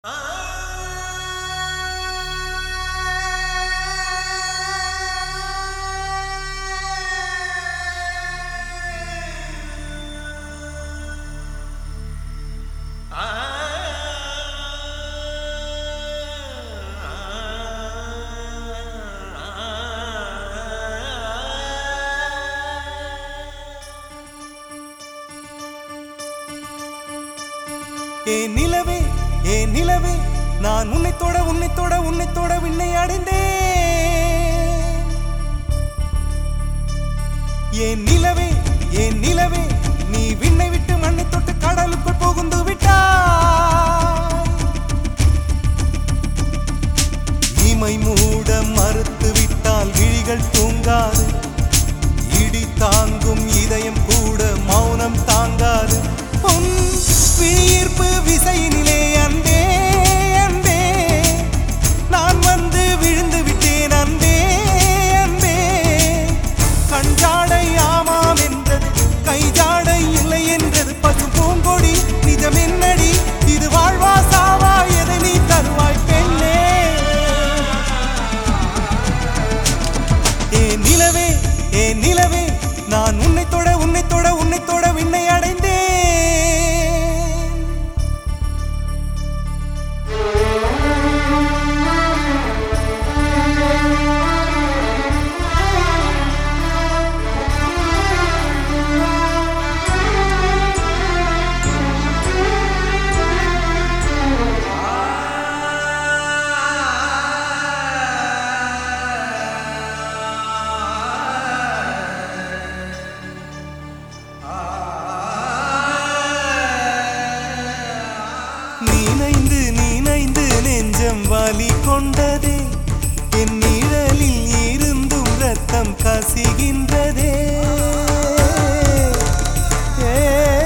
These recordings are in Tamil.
ஏ நிலவே ஏ நிலவே நான் உன்னை தொட உன்னை தொட உன்னை தொட விண்ணை அடைந்தேன் ஏன் நிலவே ஏன் நிலவே நீ விண்ணை விட்டு மண்ணை தொட்டு கடலுக்குள் புகுந்து விட்டாய் இமை மூட மறுத்து விட்டால் விழிகள் தூங்காது இடி தாங்கும் இதயம் கூட மௌனம் தாங்காது உன் விழியீர்ப்பு விசையினிலே அன்பே அன்பே நான் வந்து விழுந்து விட்டேன் அன்பே அன்பே கஞ்சாடை ஆமாம் என்றது கைஜாடை இல்லை என்றது பசு பூங்கொடி நிஜம் என்னடி இது வாழ்வா சாவா எதை நீ தருவாய் பெண்ணே ஏ நிலவே ஏ நிலவே நான் உன்னை தொட உன்னை தொட உன்னை தொட விண்ணை அடைந்தேன் நீனைந்து நீனைந்து நெஞ்சம் வலி கொண்டதே என் நிழலில் இருந்தும் ரத்தம் கசிகின்றதே ஏ.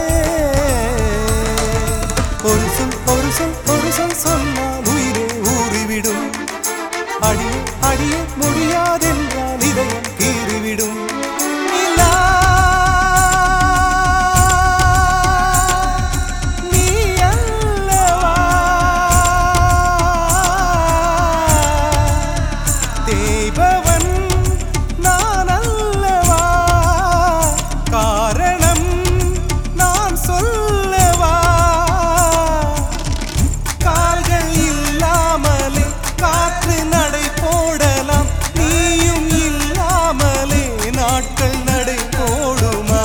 ஒரு சொல் ஒரு சொல் ஒரு சொல் சொன்னால் உயிரே ஊறிவிடும் அடிய அடிய முடியாதென்றால் இதயம் கீறிவிடும் நிலா, நீ அல்லவா தேய்பவன் நான் அல்லவா காரணம் நான் சொல்லவா கால்கள் இல்லாமலே காற்று நடை போடலாம் நீயும் இல்லாமலே நாட்கள் நடை போடுமா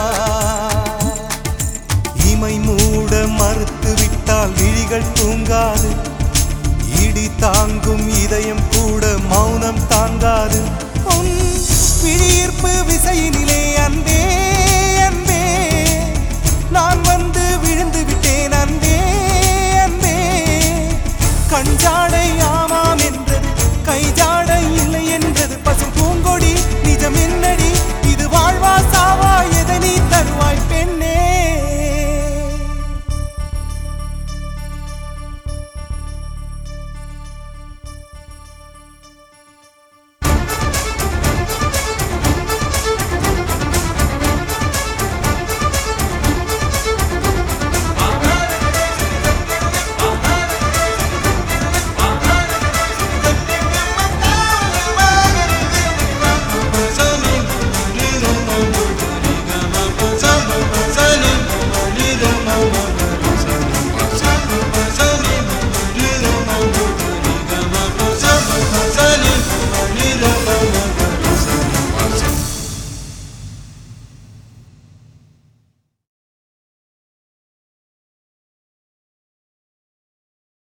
இமை மூட மறுத்து விட்டால் விழிகள் தூங்காது இடி தாங்கும் இதயம் கூட மௌனம் தாங்காது உன் விழியீர்ப்பு விசையினிலே அன்பே அன்பே நான் வந்து விழுந்து விட்டேன் அன்பே அன்பே கஞ்சாடை